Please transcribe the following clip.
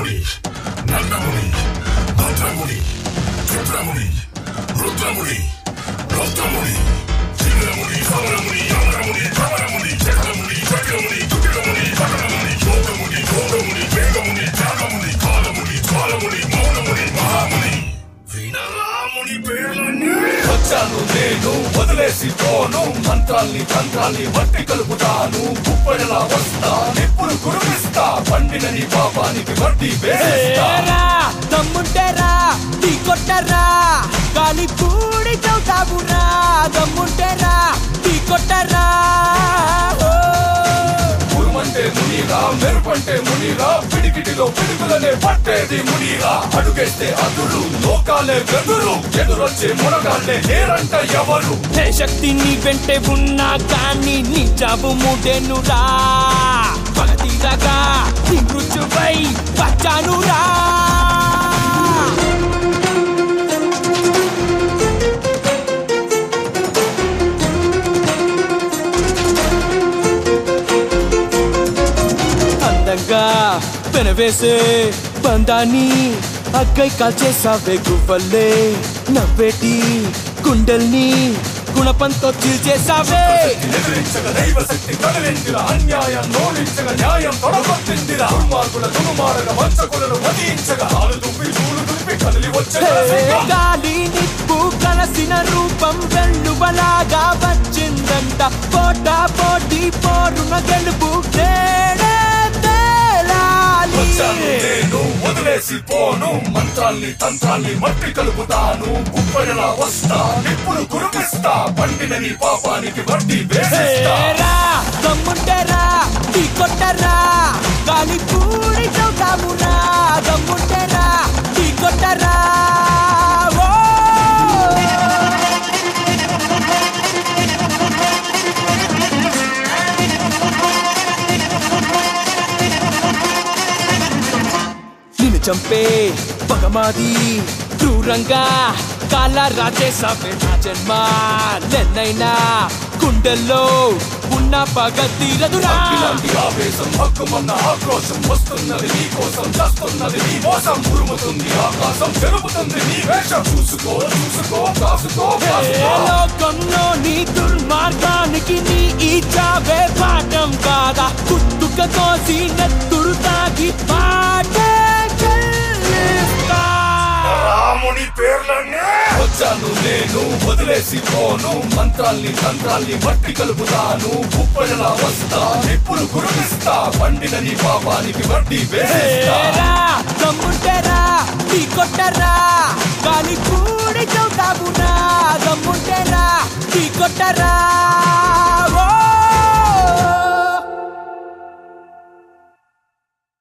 చంద్రముని నందముని భద్రముని క్షుద్రముని రుద్రముని రౌద్రముని చంద్రముని సమరముని అమరముని భ్రమరముని చక్రముని చక్రముని కుటిలముని పటనముని యోగముని ఘోరముని వేగముని త్యాగముని కాలముని జ్వాలముని మౌనముని మహాముని వీణరాముని పేర్లన్నీ వచ్చాను నేను వదిలేసి పోను మంత్రాల్ని తంత్రాల్ని వట్టి కలుపుతాను కుప్పడిలా వస్తా నిప్పులు కురిపిస్తా పండిన నీ పాపానికి వడ్డీ వేసేస్తా ఏరా దమ్ముంటేరా టీ కొట్టరా గాలి పూడి చౌటాబురా దమ్ముంటేరా టీ కొట్టరా ఓ. ఉరుమంటే మునిరా మెరుపంటే మునిరా పిడికిటిలో పిడుగులనే పట్టేది మునిరా అడుగేస్తే అదురు లోకాలే వెదురు ఎదురొచ్చే మునగాళ్ళే లేరంట ఎవరు హే శక్తి నీ వెంటే ఉన్నా కానీ నీ జాబు మూడేనురా పగతీరగా నీ మృత్యువై వచ్చానురా అందంగా పెనవేసే బంధాన్ని అగ్గై కాల్చేసావే గువ్వల్లే నవ్వేటి గుండెల్ని గుణపంతో చీల్చేసావే ఎదిరించగ దైవ శక్తి కదిలిందిరా అన్యాయం నోడించగ న్యాయం తొడగొట్టిందిరా దుర్మార్గుల దుర్మార్గ వంచకులను వధించగా కాలు దుప్పి చూలు దులిపి కదిలి వచ్చే హే, గాలి నిప్పు కలసిన రూపం వెల్లువలాగా వచ్చిందంట పోట పోటీ పోరున గెలుపు నేడే తేలాలి. వచ్చాను నేను వదిలేసి పోను మంత్రాల్ని తంత్రాల్ని మట్టి కలుపుతాను కుప్పడిలా వస్తా నిప్పులు కురిపిస్తా పండిన నీ పాపానికి వడ్డీ వేసేస్తా ఏరా, దమ్ముంటేరా టీ కొట్టరా గాలి పూడి చౌకామురా దమ్ముంటేరా టీ కొట్టరా ఓ. నిన్ను చంపే పగమాది క్రూరంగా కాల రాజేసావే నా జన్మ నెన్నైనా గుండెల్లో ఉన్న పగ తీరదురా ఇలాంటి ఆవేశం హక్కుమన్న ఆక్రోశం వస్తున్నది నీ కోసం చేస్తున్నది నీ మోసం ఉరుముతుంది ఆకాశం పెరుగుతుంది నీ వేషం చూసుకో చూసుకో కాసుకో ఏ కాసుకో లోకంలో నీ దుర్మార్గానికి నీ ఈ చావే పాఠం కాదా కుట్టుక కోసి నెత్తురు తాగి పాటే చెల్లిస్తా రాముని పేర్లన్నీ వచ్చాను నేను వదిలేసి పోను మంత్రాల్ని తంత్రాల్ని మట్టి కలుపుతాను కుప్పడిలా వస్తా నిప్పులు కురిపిస్తా పండిన నీ పాపానికి వడ్డీ వేసేస్తా ఏరా, దమ్ముంటేరా టీ కొట్టరా గాలి పూడి చౌటాబురా దమ్ముంటేరా టీ కొట్టరా